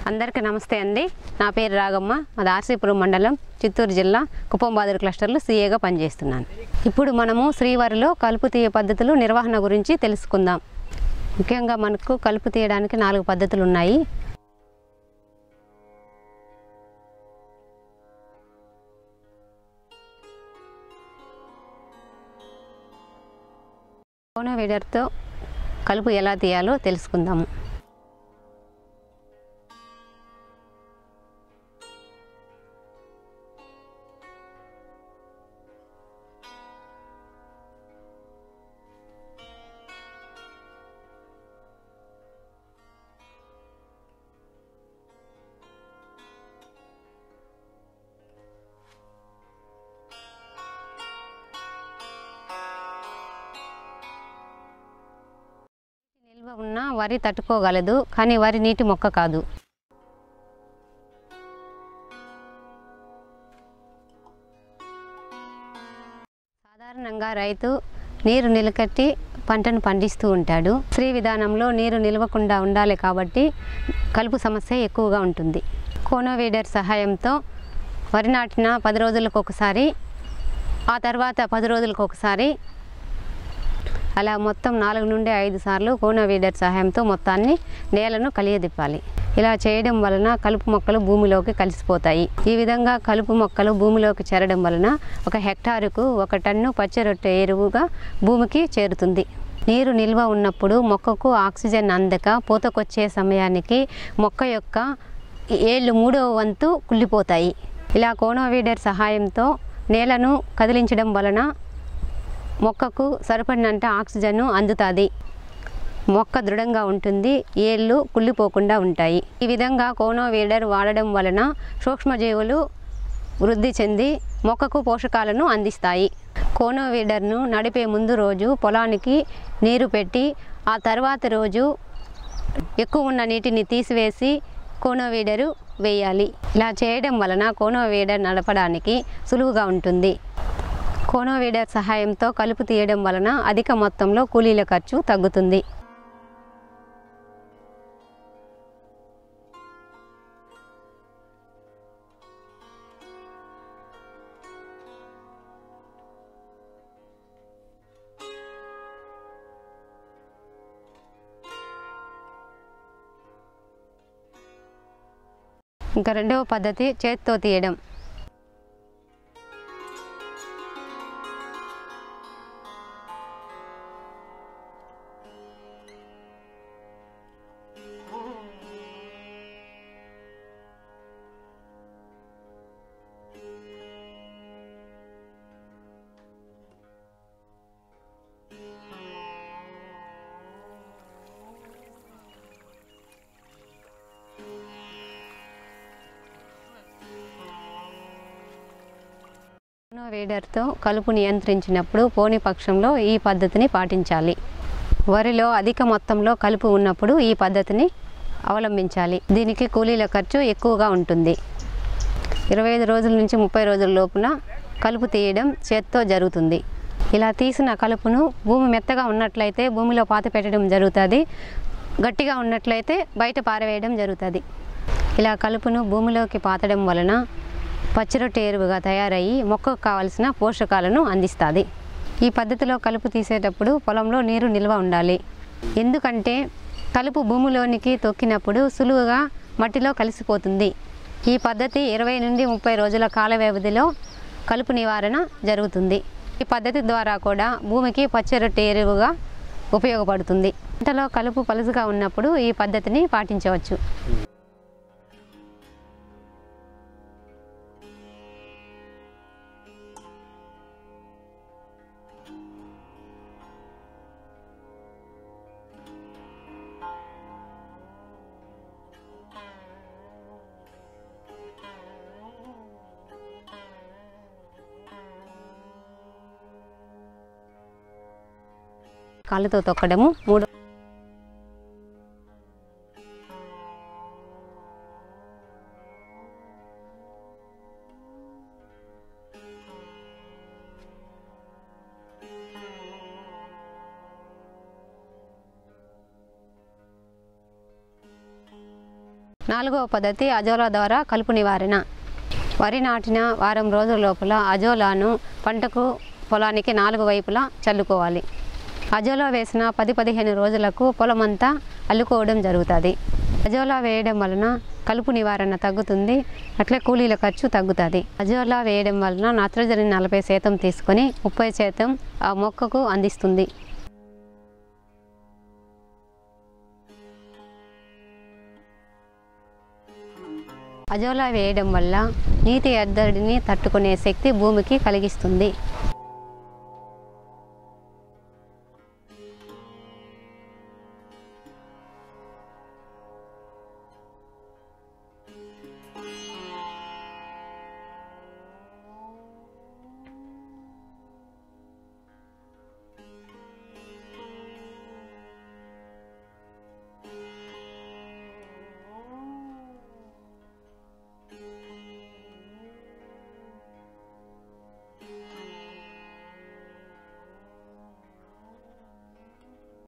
అందరికీ నమస్తే అండి నా పేరు రాగమ్మ మాది ఆర్సీపురం మండలం చిత్తూరు జిల్లా కుప్పంబాదరు క్లస్టర్లో సీఏగా పనిచేస్తున్నాను ఇప్పుడు మనము శ్రీవారిలో కలుపు తీయ పద్ధతులు నిర్వహణ గురించి తెలుసుకుందాం ముఖ్యంగా మనకు కలుపు తీయడానికి నాలుగు పద్ధతులు ఉన్నాయి కోనో వేడర్తో కలుపు ఎలా తీయాలో తెలుసుకుందాము నిల్వ ఉన్న వరి తట్టుకోగలదు కానీ వరి నీటి మొక్క కాదు సాధారణంగా రైతు నీరు నిలకట్టి పంటను పండిస్తూ ఉంటాడు శ్రీ విధానంలో నీరు నిలవకుండా ఉండాలి కాబట్టి కలుపు సమస్య ఎక్కువగా ఉంటుంది కోనోవీడర్ సహాయంతో వరి నాటిన పది రోజులకు ఒకసారి ఆ తర్వాత పది రోజులకు ఒకసారి అలా మొత్తం నాలుగు నుండి ఐదు సార్లు కోనో వీడర్ సహాయంతో మొత్తాన్ని నేలను కలియదిప్పాలి ఇలా చేయడం వలన కలుపు మొక్కలు భూమిలోకి కలిసిపోతాయి ఈ విధంగా కలుపు మొక్కలు భూమిలోకి చేరడం వలన ఒక హెక్టారుకు ఒక టన్ను పచ్చిరొట్టె ఎరువుగా భూమికి చేరుతుంది నీరు నిల్వ ఉన్నప్పుడు మొక్కకు ఆక్సిజన్ అందక పూతకొచ్చే సమయానికి మొక్క యొక్క ఏళ్ళు మూడవ వంతు కుళ్ళిపోతాయి ఇలా కోనోవీడర్ సహాయంతో నేలను కదిలించడం వలన మొక్కకు సరిపడినంత ఆక్సిజన్ అందుతుంది మొక్క దృఢంగా ఉంటుంది ఏళ్ళు కుళ్ళిపోకుండా ఉంటాయి ఈ విధంగా కోనో వీడర్ వాడడం వలన సూక్ష్మజీవులు వృద్ధి చెంది మొక్కకు పోషకాలను అందిస్తాయి కోనో వీడర్ను నడిపే ముందు రోజు పొలానికి నీరు పెట్టి ఆ తర్వాత రోజు ఎక్కువ ఉన్న నీటిని తీసివేసి కోనో వీడరు వేయాలి ఇలా చేయడం వలన కోనో వీడర్ నడపడానికి సులువుగా ఉంటుంది కోనో వీడర్ సహాయంతో కలుపు తీయడం వలన అధిక మొత్తంలో కూలీల ఖర్చు తగ్గుతుంది ఇంకా రెండవ పద్ధతి చేతితో తీయడం వేడర్తో కలుపు నియంత్రించినప్పుడు పోని పక్షంలో ఈ పద్ధతిని పాటించాలి వరిలో అధిక మొత్తంలో కలుపు ఉన్నప్పుడు ఈ పద్ధతిని అవలంబించాలి దీనికి కూలీల ఖర్చు ఎక్కువగా ఉంటుంది ఇరవై ఐదు రోజుల నుంచి ముప్పై రోజుల లోపున కలుపు తీయడం చేత్తో జరుగుతుంది ఇలా తీసిన కలుపును భూమి మెత్తగా ఉన్నట్లయితే భూమిలో పాత పెట్టడం జరుగుతుంది గట్టిగా ఉన్నట్లయితే బయట పారవేయడం జరుగుతుంది ఇలా కలుపును భూమిలోకి పాతడం వలన పచ్చిరొట్టె ఎరువుగా తయారయ్యి మొక్కకు కావలసిన పోషకాలను అందిస్తుంది ఈ పద్ధతిలో కలుపు తీసేటప్పుడు పొలంలో నీరు నిల్వ ఉండాలి ఎందుకంటే కలుపు భూమిలోనికి తొక్కినప్పుడు సులువుగా మట్టిలో కలిసిపోతుంది ఈ పద్ధతి ఇరవై నుండి ముప్పై రోజుల కాల వ్యవధిలో కలుపు నివారణ జరుగుతుంది ఈ పద్ధతి ద్వారా కూడా భూమికి పచ్చిరొట్టె ఎరువుగా ఉపయోగపడుతుంది పంటలో కలుపు పలుసుగా ఉన్నప్పుడు ఈ పద్ధతిని పాటించవచ్చు కాళ్ళతో తొక్కడము మూడు నాలుగవ పద్ధతి అజోలా ద్వారా కలుపు నివారణ వరి నాటిన వారం రోజుల లోపల అజోలాను పంటకు పొలానికి నాలుగు వైపులా చల్లుకోవాలి అజోలా వేసిన పది పదిహేను రోజులకు పొలమంతా అల్లుకోవడం జరుగుతుంది అజోలా వేయడం వలన కలుపు నివారణ తగ్గుతుంది అట్లే కూలీల ఖర్చు తగ్గుతుంది అజోలా వేయడం వలన నత్రజని నలభై శాతం తీసుకొని ముప్పై శాతం ఆ మొక్కకు అందిస్తుంది అజోలా వేయడం వల్ల నీటి ఎద్దడిని తట్టుకునే శక్తి భూమికి కలిగిస్తుంది